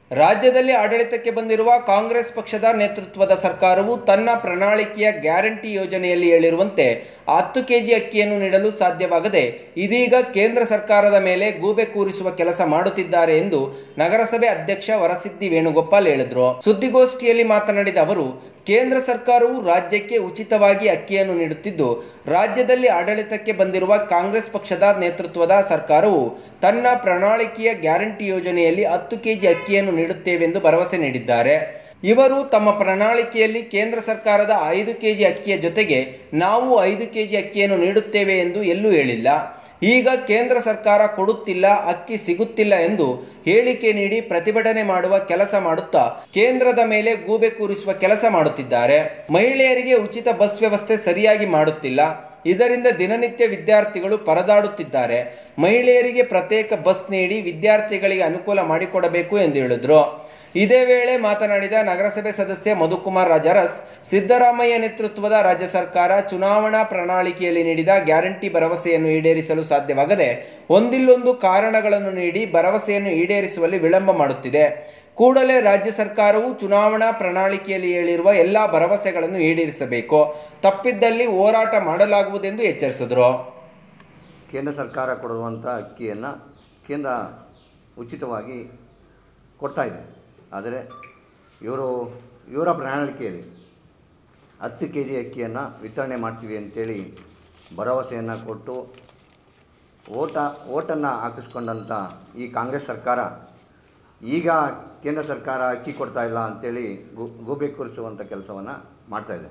ರಾಜ್ಯದಲ್ಲಿ ಆಡಳಿತಕ್ಕೆ ಬಂದಿರುವ ಕಾಂಗ್ರೆಸ್ ಪಕ್ಷದ ನೇತೃತ್ವದ ಸರ್ಕಾರವು ತನ್ನ ಪ್ರಣಾಳಿಕೆಯ ಗ್ಯಾರಂಟಿ ಯೋಜನೆಯಲ್ಲಿ ಹೇಳಿರುವಂತೆ ಹತ್ತು ಕೆಜಿ ಅಕ್ಕಿಯನ್ನು ನೀಡಲು ಸಾಧ್ಯವಾಗದೆ ಇದೀಗ ಕೇಂದ್ರ ಸರ್ಕಾರದ ಮೇಲೆ ಗೂಬೆ ಕೂರಿಸುವ ಕೆಲಸ ಮಾಡುತ್ತಿದ್ದಾರೆ ಎಂದು ನಗರಸಭೆ ಅಧ್ಯಕ್ಷ ವರಸಿದ್ದಿ ವೇಣುಗೋಪಾಲ್ ಹೇಳಿದರು ಸುದ್ದಿಗೋಷ್ಠಿಯಲ್ಲಿ ಮಾತನಾಡಿದ ಅವರು ಕೇಂದ್ರ ಸರ್ಕಾರವು ರಾಜ್ಯಕ್ಕೆ ಉಚಿತವಾಗಿ ಅಕ್ಕಿಯನ್ನು ನೀಡುತ್ತಿದ್ದು ರಾಜ್ಯದಲ್ಲಿ ಆಡಳಿತಕ್ಕೆ ಬಂದಿರುವ ಕಾಂಗ್ರೆಸ್ ಪಕ್ಷದ ನೇತೃತ್ವದ ಸರ್ಕಾರವು ತನ್ನ ಪ್ರಣಾಳಿಕೆಯ ಗ್ಯಾರಂಟಿ ಯೋಜನೆಯಲ್ಲಿ ಹತ್ತು ಕೆಜಿ ಅಕ್ಕಿಯನ್ನು ನೀಡುತ್ತೇವೆಂದು ಭರವಸೆ ನೀಡಿದ್ದಾರೆ ಇವರು ತಮ್ಮ ಪ್ರಣಾಳಿಕೆಯಲ್ಲಿ ಕೇಂದ್ರ ಸರ್ಕಾರದ ಐದು ಕೆಜಿ ಅಕ್ಕಿಯ ಜೊತೆಗೆ ನಾವು ಐದು ಕೆಜಿ ಅಕ್ಕಿಯನ್ನು ನೀಡುತ್ತೇವೆ ಎಂದು ಎಲ್ಲೂ ಹೇಳಿಲ್ಲ ಈಗ ಕೇಂದ್ರ ಸರ್ಕಾರ ಕೊಡುತ್ತಿಲ್ಲ ಅಕ್ಕಿ ಸಿಗುತ್ತಿಲ್ಲ ಎಂದು ಹೇಳಿಕೆ ನೀಡಿ ಪ್ರತಿಭಟನೆ ಮಾಡುವ ಕೆಲಸ ಮಾಡುತ್ತಾ ಕೇಂದ್ರದ ಮೇಲೆ ಗೂಬೆ ಕೂರಿಸುವ ಕೆಲಸ ಮಾಡುತ್ತಿದ್ದಾರೆ ಮಹಿಳೆಯರಿಗೆ ಉಚಿತ ಬಸ್ ವ್ಯವಸ್ಥೆ ಸರಿಯಾಗಿ ಮಾಡುತ್ತಿಲ್ಲ ಇದರಿಂದ ದಿನನಿತ್ಯ ವಿದ್ಯಾರ್ಥಿಗಳು ಪರದಾಡುತ್ತಿದ್ದಾರೆ ಮಹಿಳೆಯರಿಗೆ ಪ್ರತ್ಯೇಕ ಬಸ್ ನೀಡಿ ವಿದ್ಯಾರ್ಥಿಗಳಿಗೆ ಅನುಕೂಲ ಮಾಡಿಕೊಡಬೇಕು ಎಂದು ಹೇಳಿದರು ಇದೇ ವೇಳೆ ಮಾತನಾಡಿದ ನಗರಸಭೆ ಸದಸ್ಯ ಮಧುಕುಮಾರ್ ರಾಜಾರಸ್ ಸಿದ್ದರಾಮಯ್ಯ ನೇತೃತ್ವದ ರಾಜ್ಯ ಸರ್ಕಾರ ಚುನಾವಣಾ ಪ್ರಣಾಳಿಕೆಯಲ್ಲಿ ನೀಡಿದ ಗ್ಯಾರಂಟಿ ಭರವಸೆಯನ್ನು ಈಡೇರಿಸಲು ಸಾಧ್ಯವಾಗದೆ ಒಂದಿಲ್ಲೊಂದು ಕಾರಣಗಳನ್ನು ನೀಡಿ ಭರವಸೆಯನ್ನು ಈಡೇರಿಸುವಲ್ಲಿ ವಿಳಂಬ ಮಾಡುತ್ತಿದೆ ಕೂಡಲೇ ರಾಜ್ಯ ಸರ್ಕಾರವು ಚುನಾವಣಾ ಪ್ರಣಾಳಿಕೆಯಲ್ಲಿ ಹೇಳಿರುವ ಎಲ್ಲಾ ಭರವಸೆಗಳನ್ನು ಈಡೇರಿಸಬೇಕು ತಪ್ಪಿದ್ದಲ್ಲಿ ಹೋರಾಟ ಮಾಡಲಾಗುವುದೆಂದು ಎಚ್ಚರಿಸಿದರು ಕೇಂದ್ರ ಸರ್ಕಾರ ಕೊಡುವಂಥ ಅಕ್ಕಿಯನ್ನು ಕೇಂದ್ರ ಉಚಿತವಾಗಿ ಕೊಡ್ತಾ ಇದೆ ಆದರೆ ಇವರು ಇವರ ಪ್ರಣಾಳಿಕೆಯಲ್ಲಿ ಹತ್ತು ಕೆ ಜಿ ಅಕ್ಕಿಯನ್ನು ವಿತರಣೆ ಮಾಡ್ತೀವಿ ಅಂತೇಳಿ ಭರವಸೆಯನ್ನು ಕೊಟ್ಟು ಓಟ ಓಟನ್ನು ಹಾಕಿಸ್ಕೊಂಡಂಥ ಈ ಕಾಂಗ್ರೆಸ್ ಸರ್ಕಾರ ಈಗ ಕೇಂದ್ರ ಸರ್ಕಾರ ಅಕ್ಕಿ ಕೊಡ್ತಾ ಇಲ್ಲ ಅಂತೇಳಿ ಗು ಗೂಬೆ ಕೂರಿಸುವಂಥ ಕೆಲಸವನ್ನು ಮಾಡ್ತಾಯಿದೆ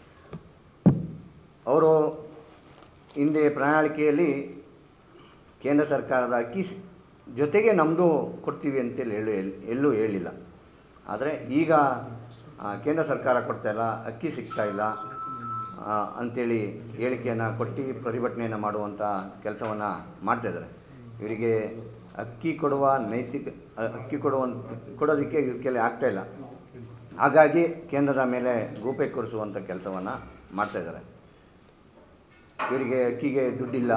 ಅವರು ಹಿಂದೆ ಪ್ರಣಾಳಿಕೆಯಲ್ಲಿ ಕೇಂದ್ರ ಸರ್ಕಾರದ ಅಕ್ಕಿ ಸ್- ಜೊತೆಗೆ ನಮ್ಮದು ಕೊಡ್ತೀವಿ ಅಂತೇಳಿ ಹೇಳಿ ಎಲ್ಲೂ ಹೇಳಿಲ್ಲ ಆದರೆ ಈಗ ಆ, ಕೇಂದ್ರ ಸರ್ಕಾರ ಕೊಡ್ತಾ ಇಲ್ಲ ಅಕ್ಕಿ ಸಿಗ್ತಾ ಇಲ್ಲ ಆ, ಅಂಥೇಳಿ ಹೇಳಿಕೆಯನ್ನು ಕೊಟ್ಟು ಪ್ರತಿಭಟನೆಯನ್ನು ಮಾಡುವಂಥ ಕೆಲಸವನ್ನು ಮಾಡ್ತಾಯಿದ್ದಾರೆ ಇವರಿಗೆ ಅಕ್ಕಿ ಕೊಡುವ ನೈತಿಕ ಅ- ಅಕ್ಕಿ ಕೊಡುವಂಥ ಕೊಡೋದಕ್ಕೆ ಇವ್ರ ಕೈಲಿ ಆಗ್ತಾಯಿಲ್ಲ ಹಾಗಾಗಿ ಕೇಂದ್ರದ ಮೇಲೆ ಗೂಪೆ ಕೂರಿಸುವಂಥ ಕೆಲಸವನ್ನು ಮಾಡ್ತಾಯಿದ್ದಾರೆ ಇವರಿಗೆ ಅಕ್ಕಿಗೆ ದುಡ್ಡಿಲ್ಲ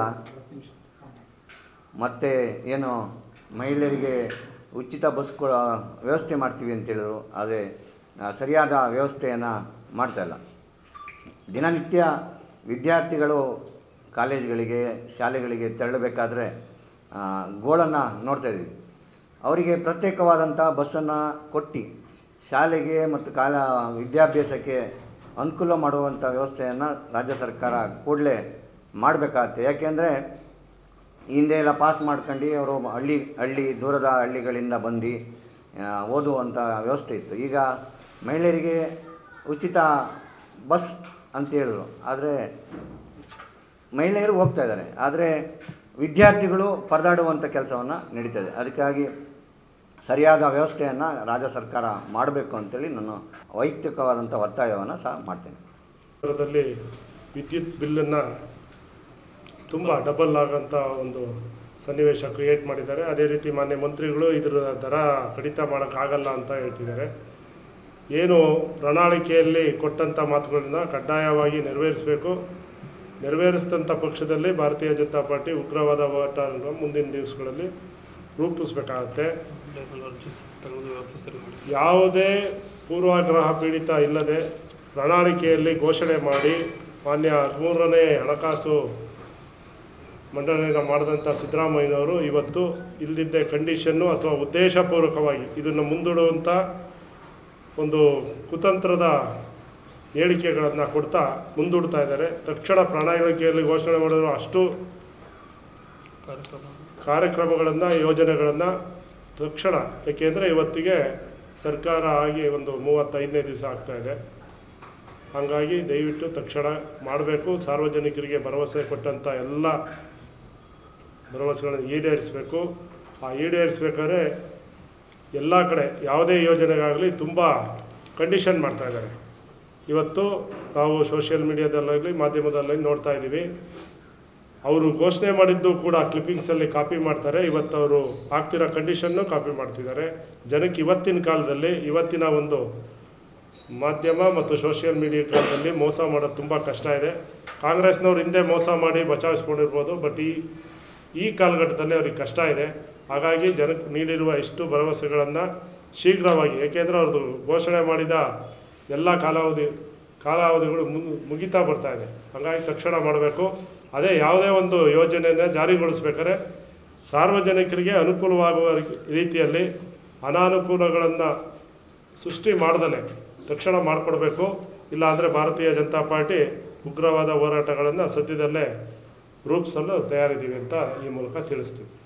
ಮತ್ತು ಏನು ಮಹಿಳೆಯರಿಗೆ ಉಚಿತ ಬಸ್ ಕೊ ವ್ಯವಸ್ಥೆ ಮಾಡ್ತೀವಿ ಅಂತೇಳಿದ್ರು ಆದರೆ ಆ, ಸರಿಯಾದ ವ್ಯವಸ್ಥೆಯನ್ನು ಮಾಡ್ತಾಯಿಲ್ಲ ದಿನನಿತ್ಯ ವಿದ್ಯಾರ್ಥಿಗಳು ಕಾಲೇಜುಗಳಿಗೆ ಶಾಲೆಗಳಿಗೆ ತೆರಳಬೇಕಾದ್ರೆ ಗೋಳನ್ನು ನೋಡ್ತಾಯಿದ್ದೀವಿ ಅವರಿಗೆ ಪ್ರತ್ಯೇಕವಾದಂಥ ಬಸ್ಸನ್ನು ಕೊಟ್ಟು ಶಾಲೆಗೆ ಮತ್ತು ಕಾಲ ವಿದ್ಯಾಭ್ಯಾಸಕ್ಕೆ ಅನುಕೂಲ ಮಾಡುವಂಥ ವ್ಯವಸ್ಥೆಯನ್ನು ರಾಜ್ಯ ಸರ್ಕಾರ ಕೂಡಲೇ ಮಾಡಬೇಕಾಗತ್ತೆ ಯಾಕೆಂದರೆ ಹಿಂದೆ ಎಲ್ಲ ಪಾಸ್ ಮಾಡ್ಕೊಂಡು ಅವರು ಹಳ್ಳಿ ಹಳ್ಳಿ ದೂರದ ಹಳ್ಳಿಗಳಿಂದ ಬಂದು ಆ, ಓದುವಂಥ ವ್ಯವಸ್ಥೆ ಇತ್ತು ಈಗ ಮಹಿಳೆಯರಿಗೆ ಉಚಿತ ಬಸ್ ಅಂತ ಹೇಳಿದ್ರು ಆದರೆ ಮಹಿಳೆಯರು ಹೋಗ್ತಾ ಇದ್ದಾರೆ ಆದರೆ ವಿದ್ಯಾರ್ಥಿಗಳು ಪರದಾಡುವಂಥ ಕೆಲಸವನ್ನು ನಡೀತದೆ ಅದಕ್ಕಾಗಿ ಸರಿಯಾದ ವ್ಯವಸ್ಥೆಯನ್ನು ರಾಜ್ಯ ಸರ್ಕಾರ ಮಾಡಬೇಕು ಅಂತೇಳಿ ನಾನು ವೈಯಕ್ತಿಕವಾದಂಥ ಒತ್ತಾಯವನ್ನು ಸಹ ಮಾಡ್ತೇನೆ ನಗರದಲ್ಲಿ ವಿದ್ಯುತ್ ಬಿಲ್ಲನ್ನು ತುಂಬ ಡಬಲ್ ಆಗೋಂಥ ಒಂದು ಸನ್ನಿವೇಶ ಕ್ರಿಯೇಟ್ ಮಾಡಿದ್ದಾರೆ ಅದೇ ರೀತಿ ಮಾನ್ಯ ಮಂತ್ರಿಗಳು ಇದರ ದರ ಕಡಿತ ಮಾಡೋಕ್ಕಾಗಲ್ಲ ಅಂತ ಹೇಳ್ತಿದ್ದಾರೆ ಏನು ಪ್ರಣಾಳಿಕೆಯಲ್ಲಿ ಕೊಟ್ಟಂಥ ಮಾತುಗಳನ್ನ ಕಡ್ಡಾಯವಾಗಿ ನೆರವೇರಿಸಬೇಕು ನೆರವೇರಿಸಿದಂಥ ಪಕ್ಷದಲ್ಲಿ ಭಾರತೀಯ ಜನತಾ ಪಾರ್ಟಿ ಉಗ್ರವಾದ ಹೋರಾಟವನ್ನು ಮುಂದಿನ ದಿವಸಗಳಲ್ಲಿ ರೂಪಿಸಬೇಕಾಗತ್ತೆ ಯಾವುದೇ ಪೂರ್ವಾಗ್ರಹ ಪೀಡಿತ ಇಲ್ಲದೆ ಪ್ರಣಾಳಿಕೆಯಲ್ಲಿ ಘೋಷಣೆ ಮಾಡಿ ಮಾನ್ಯ ಹದಿಮೂರನೇ ಹಣಕಾಸು ಮಂಡಳಿಯಿಂದ ಮಾಡಿದಂಥ ಸಿದ್ದರಾಮಯ್ಯನವರು ಇವತ್ತು ಇಲ್ಲದಿದ್ದ ಕಂಡೀಷನ್ನು ಅಥವಾ ಉದ್ದೇಶಪೂರ್ವಕವಾಗಿ ಇದನ್ನು ಮುಂದೂಡುವಂಥ ಒಂದು ಕುತಂತ್ರದ ಹೇಳಿಕೆಗಳನ್ನು ಕೊಡ್ತಾ ಮುಂದೂಡ್ತಾ ಇದ್ದಾರೆ ತಕ್ಷಣ ಪ್ರಣಾಳಿಕೆಯಲ್ಲಿ ಘೋಷಣೆ ಮಾಡಿರುವ ಅಷ್ಟು ಕಾರ್ಯಕ್ರಮಗಳನ್ನು ಯೋಜನೆಗಳನ್ನು ತಕ್ಷಣ ಏಕೆಂದರೆ ಇವತ್ತಿಗೆ ಸರ್ಕಾರ ಆಗಿ ಒಂದು ಮೂವತ್ತೈದನೇ ದಿವಸ ಆಗ್ತಾ ಇದೆ ಹಾಗಾಗಿ ದಯವಿಟ್ಟು ತಕ್ಷಣ ಮಾಡಬೇಕು ಸಾರ್ವಜನಿಕರಿಗೆ ಭರವಸೆ ಕೊಟ್ಟಂಥ ಎಲ್ಲ ಭರವಸೆಗಳನ್ನು ಈಡೇರಿಸಬೇಕು ಆ ಈಡೇರಿಸಬೇಕಾದ್ರೆ ಎಲ್ಲ ಕಡೆ ಯಾವುದೇ ಯೋಜನೆಗಾಗಲಿ ತುಂಬ ಕಂಡೀಷನ್ ಮಾಡ್ತಾ ಇದ್ದಾರೆ ಇವತ್ತು ನಾವು ಸೋಷಿಯಲ್ ಮೀಡಿಯಾದಲ್ಲಾಗಲಿ ಮಾಧ್ಯಮದಲ್ಲಿ ನೋಡ್ತಾ ಇದ್ದೀವಿ ಅವರು ಘೋಷಣೆ ಮಾಡಿದ್ದು ಕೂಡ ಕ್ಲಿಪ್ಪಿಂಗ್ಸಲ್ಲಿ ಕಾಪಿ ಮಾಡ್ತಾರೆ ಇವತ್ತು ಅವರು ಹಾಕ್ತಿರೋ ಕಂಡೀಷನ್ನು ಕಾಪಿ ಮಾಡ್ತಿದ್ದಾರೆ ಜನಕ್ಕೆ ಇವತ್ತಿನ ಕಾಲದಲ್ಲಿ ಇವತ್ತಿನ ಒಂದು ಮಾಧ್ಯಮ ಮತ್ತು ಸೋಷಿಯಲ್ ಮೀಡಿಯಾ ಕಾಲದಲ್ಲಿ ಮೋಸ ಮಾಡೋದು ತುಂಬ ಕಷ್ಟ ಇದೆ ಕಾಂಗ್ರೆಸ್ನವ್ರು ಹಿಂದೆ ಮೋಸ ಮಾಡಿ ಬಚಾವಿಸ್ಕೊಂಡಿರ್ಬೋದು ಬಟ್ ಈ ಈ ಕಾಲಘಟ್ಟದಲ್ಲಿ ಅವ್ರಿಗೆ ಕಷ್ಟ ಇದೆ ಹಾಗಾಗಿ ಜನಕ್ಕೆ ನೀಡಿರುವ ಇಷ್ಟು ಭರವಸೆಗಳನ್ನು ಶೀಘ್ರವಾಗಿ ಏಕೆಂದರೆ ಅವ್ರದ್ದು ಘೋಷಣೆ ಮಾಡಿದ ಎಲ್ಲ ಕಾಲಾವಧಿ ಕಾಲಾವಧಿಗಳು ಮುಗ್- ಮುಗಿತಾ ಬರ್ತಾ ಇದೆ ಹಾಗಾಗಿ ತಕ್ಷಣ ಮಾಡಬೇಕು ಅದೇ ಯಾವುದೇ ಒಂದು ಯೋಜನೆಯನ್ನು ಜಾರಿಗೊಳಿಸ್ಬೇಕಾದ್ರೆ ಸಾರ್ವಜನಿಕರಿಗೆ ಅನುಕೂಲವಾಗುವ ರೀತಿಯಲ್ಲಿ ಅನಾನುಕೂಲಗಳನ್ನು ಸೃಷ್ಟಿ ಮಾಡ್ದಲೆ ತಕ್ಷಣ ಮಾಡಿಕೊಡ್ಬೇಕು ಇಲ್ಲ ಅಂದರೆ ಭಾರತೀಯ ಜನತಾ ಪಾರ್ಟಿ ಉಗ್ರವಾದ ಹೋರಾಟಗಳನ್ನು ಸದ್ಯದಲ್ಲೇ ರೂಪಿಸಲು ತಯಾರಿದ್ದೀವಿ ಅಂತ ಈ ಮೂಲಕ ತಿಳಿಸ್ತೀವಿ